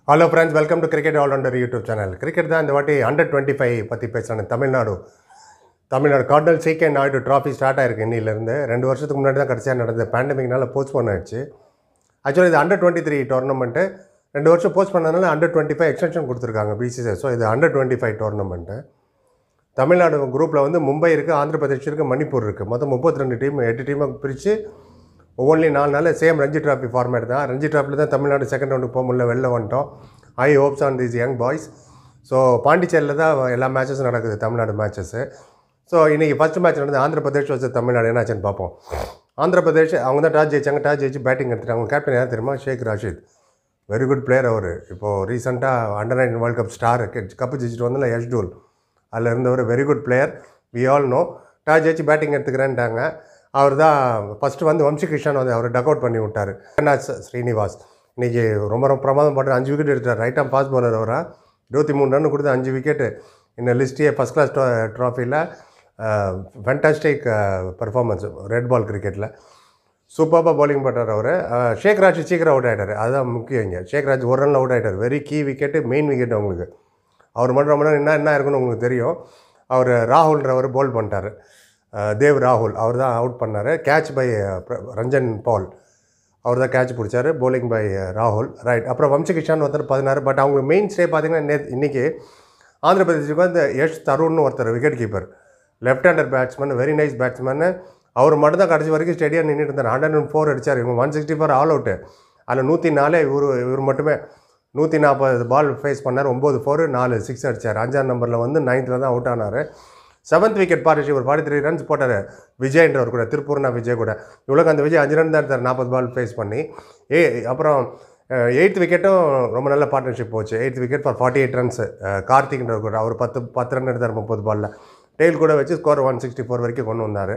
hello friends welcome to cricket all rounder YouTube channel cricket தான் இந்த வாட்டி அண்டர் டுவெண்ட்டி ஃபைவ் பற்றி பேசுகிறேன் தமிழ்நாடு தமிழ்நாடு கார்டல் சிகே நாயுடு ட்ராஃபி ஸ்டார்ட் ஆயிருக்கு இன்னிலேருந்து ரெண்டு வருஷத்துக்கு முன்னாடி தான் கடைசியாக நடந்தது பேண்டமிக்னால போஸ்ட்போன் ஆயிடுச்சு ஆக்சுவலி இது அண்டர் டுவெண்ட்டி த்ரீ டோர்னமெண்ட்டு ரெண்டு வருஷம் போஸ்ட் பண்ணதுனால அண்டர் டுவெண்ட்டி ஃபைவ் எக்ஸ்டென்ஷன் கொடுத்துருக்காங்க பிசிசி ஸோ இது under twenty five tournament Tamil Nadu குரூப்பில் வந்து மும்பை இருக்குது ஆந்திர பிரதேஷ் இருக்குது மணிப்பூர் இருக்குது மொத்தம் முப்பத்தி ரெண்டு டீம் எட்டு டீமாக பிரித்து ஒவ்வொன்றிலையும் நாலு நாள் சேம் ரஞ்சி ட்ராஃபி ஃபார்மேட் தான் ரஞ்சி ட்ராஃபியில் தான் தமிழ்நாடு செகண்ட் ரவுண்டுக்கு போக முடியல வெளில வந்துட்டோம் I hopes on these young boys so பாண்டிச்சேரியில் தான் எல்லா மேட்சஸும் நடக்குது தமிழ்நாடு மேட்சஸ்ஸு ஸோ இன்றைக்கி ஃபஸ்ட் மேட்ச் நடந்தது ஆந்திர பிரதேஷ் வச்சு தமிழ்நாடு என்னாச்சுன்னு பார்ப்போம் ஆந்திர பிரதேஷ் அவங்க தான் டாஸ் ஜெயிச்சாங்க டாஸ் ஜெயிச்சு பேட்டிங் எடுத்துட்டாங்க அவங்க கேப்டன் யார் தெரியுமா Shaik Rasheed very good player அவர் இப்போது ரீசெண்டாக under nineteen world cup star cup ஜெயிச்சிட்டு வந்தல யஷ்டூல் அதில் இருந்தவர் very good player we all know toss ஜெயிச்சு பேட்டிங் எடுத்துக்கிறேன்ட்டாங்க அவர் தான் ஃபஸ்ட்டு வந்து வம்சி கிருஷ்ணன் வந்து அவர் டக் அவுட் பண்ணி விட்டார் ஸ்ரீனிவாஸ் இன்றைக்கி ரொம்ப ரொம்ப பிரமாதம் பண்ணுற அஞ்சு விக்கெட் எடுத்தார் ரைட் ஆம் ஃபாஸ்ட் பவுலர் அவரா இருபத்தி மூணு ரன் கொடுத்து அஞ்சு விக்கெட்டு இந்த லிஸ்டியே ஃபஸ்ட் கிளாஸ் ட்ராஃபியில் ஃபென்டாஸ்டிக் பர்ஃபார்மன்ஸ் ரெட் பால் கிரிக்கெட்டில் சூப்பராக பவுலிங் பண்ணுறார் அவர் ஷேக் ராஜ் சீக்கிரம் அவுட் ஆகிட்டார் அதுதான் முக்கியம் இங்கே ஷேக் ராஜ் ஒரு ரனில் அவுட் ஆகிட்டார் very key wicket main wicket அவங்களுக்கு அவர் மட்டும் ரொம்ப நேரம் என்ன என்ன இருக்குன்னு உங்களுக்கு தெரியும் அவர் ராகுல்ன்றவர் போல் பண்ணிட்டார் தேவ் ராகுல் அவர் தான் அவுட் பண்ணார் கேட்ச் பை ரஞ்சன் பால் அவர் தான் கேட்ச் பிடிச்சாரு bowling பை ராகுல் ரைட் அப்புறம் வம்சி கிஷான் ஒருத்தர் பதினாறு பட் அவங்க மெயின் ஸ்டே பார்த்தீங்கன்னா நே இன்றைக்கி ஆந்திர பிரதேசுக்கு வந்து யஷ் தருண்னு ஒருத்தர் wicket keeper left hander batsman very nice batsman அவர் மட்டும் தான் கடைசி வரைக்கும் ஸ்டெடியாக நின்றுட்டு இருந்தார் ஹண்ட்ரட் அண்ட் ஃபோர் அடிச்சார் இவங்க one sixty four all out அதில் நூற்றி நாலே இவர் இவர் மட்டுமே நூற்றி நாற்பது பால் ஃபேஸ் பண்ணார் ஒம்பது ஃபோர் நாலு சிக்ஸ் அடிச்சார் அஞ்சாம் நம்பரில் வந்து நைன்த்தில் தான் அவுட் ஆனார் செவன்த் விக்கெட் பார்ட்னர்ஷிப் ஒரு ஃபார்ட்டி த்ரீ ரன்ஸ் போட்டார் விஜய்ன்றவர் கூட திருப்பூர்னா விஜய் கூட இவ்வளோக்கு அந்த விஜய் அஞ்சு ரன் தான் எடுத்தார் நாற்பது பால் ஃபேஸ் பண்ணி ஏ அப்புறம் எயித் விக்கெட்டும் ரொம்ப நல்ல பார்ட்னர்ஷிப் போச்சு eighth wicket for forty eight runs கார்த்திக்ன்றவர் கூட அவர் பத்து பத்து ரன் எடுத்தார் முப்பது பாலில் டெய்ல் கூட வச்சு ஸ்கோர் ஒன் சிக்ஸ்டி ஃபோர் வரைக்கும் கொண்டு வந்தார்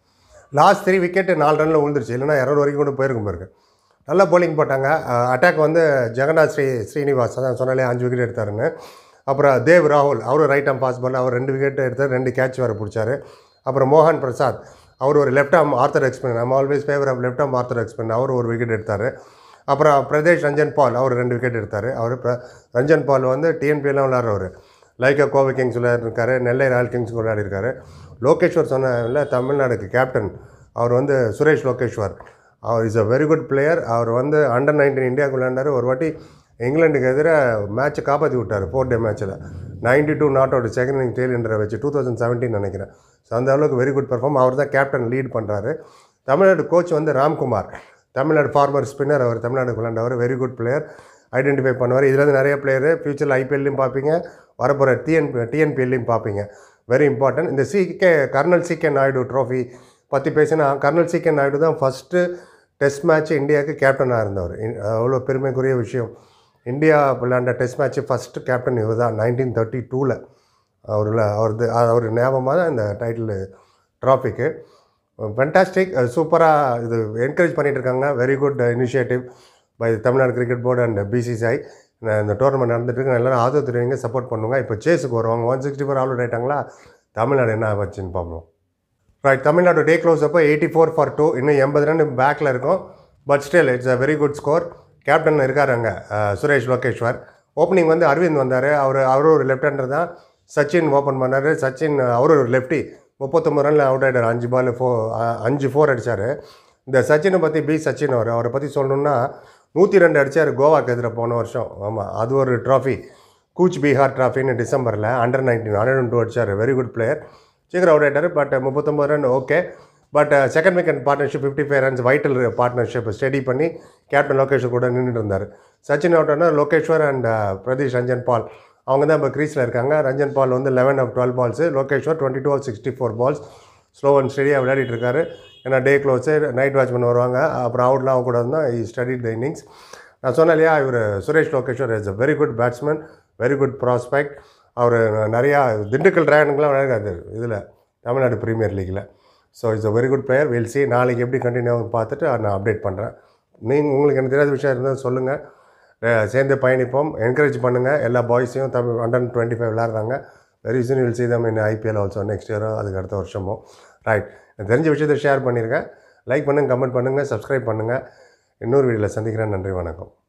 லாஸ்ட் த்ரீ விக்கெட்டு நாலு ரனில் விழுந்துருச்சு இல்லைன்னா இரநூறு வரைக்கும் கூட போயிருக்கும் பாருங்க நல்லா bowling போட்டாங்க அட்டாக் வந்து ஜெகநாத் ஸ்ரீ ஸ்ரீனிவாஸ் அதான் சொன்னாலே அஞ்சு விக்கெட் எடுத்தாருன்னு அப்புறம் தேவ் ராகுல் அவரும் ரைட் ஆம் பாஸ் பண்ண அவர் ரெண்டு விக்கெட் எடுத்தார் ரெண்டு கேட்ச் வேறு பிடிச்சாரு அப்புறம் மோகன் பிரசாத் அவர் ஒரு லெஃப்ட் ஆம் ஆர்த்தர் எக்ஸ்பின் நம்ம always favour of left arm orthodox spin அவர் ஒரு விக்கெட் எடுத்தார் அப்புறம் பிரதேஷ் ரஞ்சன் பால் அவர் ரெண்டு விக்கெட் எடுத்தார் அவர் பிர ரஞ்சன் பால் வந்து டிஎன்பிஎல்லாம் விளாட்றவர் லைக்கா கோவை கிங்ஸ் விளையாடிருக்காரு நெல்லை ராயல் கிங்ஸ் விளையாடிருக்காரு லோகேஸ்வர் சொன்ன தமிழ்நாடுக்கு கேப்டன் அவர் வந்து சுரேஷ் லோகேஸ்வர் அவர் is a very good player அவர் வந்து அண்டர் நைன்டீன் இந்தியாவுக்கு விளையாண்டார் ஒரு வாட்டி இங்கிலாந்துக்கு எதிராக மேட்ச்சை காப்பாற்றி விட்டார் ஃபோர் டே மேட்ச்சில் ninety two not out second inning tail என்ற வச்சு டூ தௌசண்ட் செவன்டீன் நினைக்கிறேன் ஸோ அந்த அளவுக்கு வெரி குட் பர்ஃபார்ம் அவர் தான் கேப்டன் லீட் பண்ணுறாரு தமிழ்நாடு கோச் வந்து ராம்குமார் தமிழ்நாடு ஃபார்மர் ஸ்பின்னர் அவர் தமிழ்நாடுக்கு விளையாண்டவர் வெரி குட் பிளேயர் ஐடென்டிஃபை பண்ணுவார் இதுல இருந்து நிறைய பிளேயர் ஃபியூச்சரில் ஐபிஎல்லையும் பார்ப்பீங்க வரப்போகிற டிஎன் டிஎன்பிஎல்லையும் பார்ப்பீங்க வெரி இம்பார்ட்டன்ட் இந்த சிகே கர்னல் சிகே நாயுடு ட்ரோஃபி பற்றி பேசினா கர்னல் சிகே நாயுடு தான் ஃபஸ்ட்டு டெஸ்ட் மேட்ச் இந்தியாவுக்கு கேப்டனாக இருந்தவர் அவ்வளோ பெருமைக்குரிய விஷயம் இந்தியா விளையாண்ட டெஸ்ட் மேட்ச்சு ஃபஸ்ட்டு கேப்டன் இவர் தான் நைன்டீன் தேர்ட்டி டூவில் அவரில் அவரது அவர் ஞாபகமாக தான் இந்த டைட்டில் ட்ராஃபிக்கு ஃபென்டாஸ்டிக் சூப்பராக இது என்கரேஜ் பண்ணிகிட்டு இருக்காங்க very good initiative by Tamil Nadu cricket board and BCCI இந்த டோர்னமெண்ட் நடந்துட்டு இருக்கு எல்லாரும் ஆதரவு தெரிவிங்க சப்போர்ட் பண்ணுவாங்க இப்போ சேஸுக்கு வருவாங்க ஒன் சிக்ஸ்டி ஃபோர் ஆல் ஆகிட்டாங்களா தமிழ்நாடு என்ன வச்சுன்னு பார்ப்போம் ரைட் தமிழ்நாடு டே க்ளோஸ் அப்போ எயிட்டி ஃபோர் ஃபார் டூ இன்னும் எண்பது ரன் பேக்கில் இருக்கும் but still it's a very good score captain இருக்கார் அங்கே சுரேஷ் லோகேஸ்வர் ஓப்பனிங் வந்து அரவிந்த் வந்தார் அவர் அவரும் ஒரு லெஃப்ட் ஹேண்டர் தான் சச்சின் ஓப்பன் பண்ணார் சச்சின் அவரும் ஒரு லெஃப்டி முப்பத்தொம்பது ரனில் அவுட் ஆகிட்டார் அஞ்சு பால் ஃபோ அஞ்சு ஃபோர் அடித்தார் இந்த சச்சினை பற்றி பி சச்சின் அவர் அவரை பற்றி சொல்லணுன்னா நூற்றி ரெண்டு அடித்தார் கோவாக்கு எதிராக போன வருஷம் ஆமாம் அது ஒரு ட்ராஃபி கூச் பீகார் ட்ராஃபின்னு டிசம்பரில் under nineteen hundred and two அடித்தார் வெரி குட் பிளேயர் சீக்கிரம் அவுட் ஆகிட்டார் பட் முப்பத்தொம்பது run okay but second wicket partnership fifty five runs vital partnership steady பண்ணி கேப்டன் லோகேஷ்வர் கூட நின்றுட்டு இருந்தார் சச்சின் அவுட் ஆனால் லோகேஷ்வர் அண்ட் பிரதீஷ் ரஞ்சன் பால் அவங்க தான் இப்போ க்ரீஸில் இருக்காங்க ரஞ்சன் பால் வந்து eleven off twelve balls Lokeshwar twenty two off sixty four balls slow and ஸ்டடியாக விளையாடிட்டு இருக்காரு ஏன்னா டே க்ளோஸு நைட் வாட்ச்மேன் வருவாங்க அப்புறம் அவுட்லாம் ஆகக்கூடாது தான் இ ஸ்டடி த இன்னிங்ஸ் நான் சொன்னேன் இல்லையா இவர் Suresh Lokeshwar is a very good batsman very good prospect அவர் நிறையா திண்டுக்கல் ட்ராகனுக்குலாம் விளையாடுறாரு இதில் தமிழ்நாடு ப்ரீமியர் லீக்கில் so it's a very good player will see நாளைக்கு எப்படி கண்டினியூ ஆகும் பார்த்துட்டு நான் அப்டேட் பண்ணுறேன் நீங்கள் உங்களுக்கு எனக்கு தெரியாத விஷயம் இருந்தால் சொல்லுங்கள் அஹ் சேர்ந்து பயணிப்போம் என்கரேஜ் பண்ணுங்கள் எல்லா பாய்ஸையும் தமிழ் அண்டர் டுவெண்ட்டி ஃபைவ் விளாட்றாங்க very soon will see them in IPL also next இயரோ அதுக்கு அடுத்த வருஷமோ ரைட் தெரிஞ்ச விஷயத்தை ஷேர் பண்ணியிருக்கேன் லைக் பண்ணுங்கள் கமெண்ட் பண்ணுங்கள் சப்ஸ்கிரைப் பண்ணுங்கள் இன்னொரு வீடியோவில் சந்திக்கிறேன் நன்றி வணக்கம்